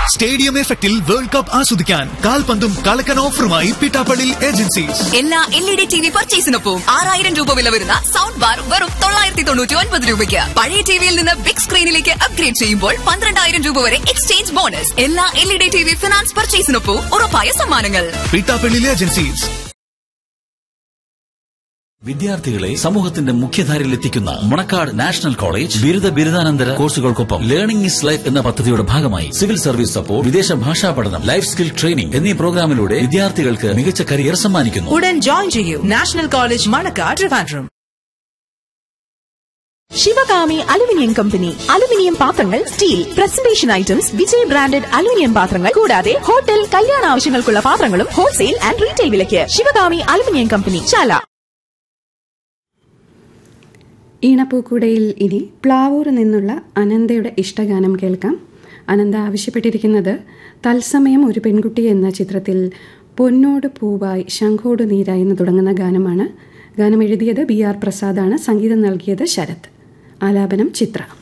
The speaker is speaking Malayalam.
സ്റ്റേഡിയം എഫക്റ്റിൽ വേൾഡ് കപ്പ് ആസ്വദിക്കാൻ കാൽപന്തും കളക്കൻ ഓഫറുമായി പിട്ടാപ്പള്ളി ഏജൻസീസ് എല്ലാ L E D T V പർച്ചേസിനൊപ്പം ആറായിരം രൂപ വില വരുന്ന സൗണ്ട് ബാർ വെറും തൊള്ളായിരത്തി തൊണ്ണൂറ്റി ഒൻപത് രൂപയ്ക്ക് പഴയ ടിവിയിൽ നിന്ന് ബിഗ് സ്ക്രീനിലേക്ക് അപ്ഗ്രേഡ് ചെയ്യുമ്പോൾ പന്ത്രണ്ടായിരം രൂപ വരെ എക്സ്ചേഞ്ച് ബോണസ് എല്ലാ L E D T V finance പർച്ചേസിനൊപ്പം ഉറപ്പായ സമ്മാനങ്ങൾ പിട്ടാപ്പള്ളി ഏജൻസീസ് വിദ്യാർത്ഥികളെ സമൂഹത്തിന്റെ മുഖ്യധാരയിൽ എത്തിക്കുന്ന മണക്കാട് നാഷണൽ കോളേജ് ബിരുദ ബിരുദാനന്തര കോഴ്സുകൾക്കൊപ്പം ലേണിംഗ് ഇസ് ലൈഫ് എന്ന പദ്ധതിയുടെ ഭാഗമായി സിവിൽ സർവീസ് സപ്പോർട്ട് വിദേശ ഭാഷാ പഠനം ലൈഫ് സ്കിൽ ട്രെയിനിംഗ് എന്നീ പ്രോഗ്രാമിലൂടെ വിദ്യാർത്ഥികൾക്ക് മികച്ച കരിയർ സമ്മാനിക്കുന്നു ഉടൻ ജോയിൻ ചെയ്യൂ national college Manacaud Trivandrum Sivakami aluminium company aluminium പാത്രങ്ങൾ steel presentation items Vijay branded aluminium പാത്രങ്ങൾ കൂടാതെ ഹോട്ടൽ കല്യാണ ആവശ്യങ്ങൾക്കുള്ള പാത്രങ്ങളും ഹോൾസെയിൽ ആൻഡ് റീറ്റെയിൽ വിലയ്ക്ക് ശിവകാമി അലുമിനിയം കമ്പനി ചാല ഈണപ്പൂക്കുടയിൽ ഇനി പ്ലാവൂർ നിന്നുള്ള അനന്തയുടെ ഇഷ്ടഗാനം കേൾക്കാം അനന്ത ആവശ്യപ്പെട്ടിരിക്കുന്നത് തത്സമയം ഒരു പെൺകുട്ടി എന്ന ചിത്രത്തിൽ പൊന്നോട് പൂവായി ശംഖോട് നീരായി എന്ന് തുടങ്ങുന്ന ഗാനമാണ് ഗാനം എഴുതിയത് ബി ആർ പ്രസാദാണ് സംഗീതം നൽകിയത് ശരത് ആലാപനം ചിത്ര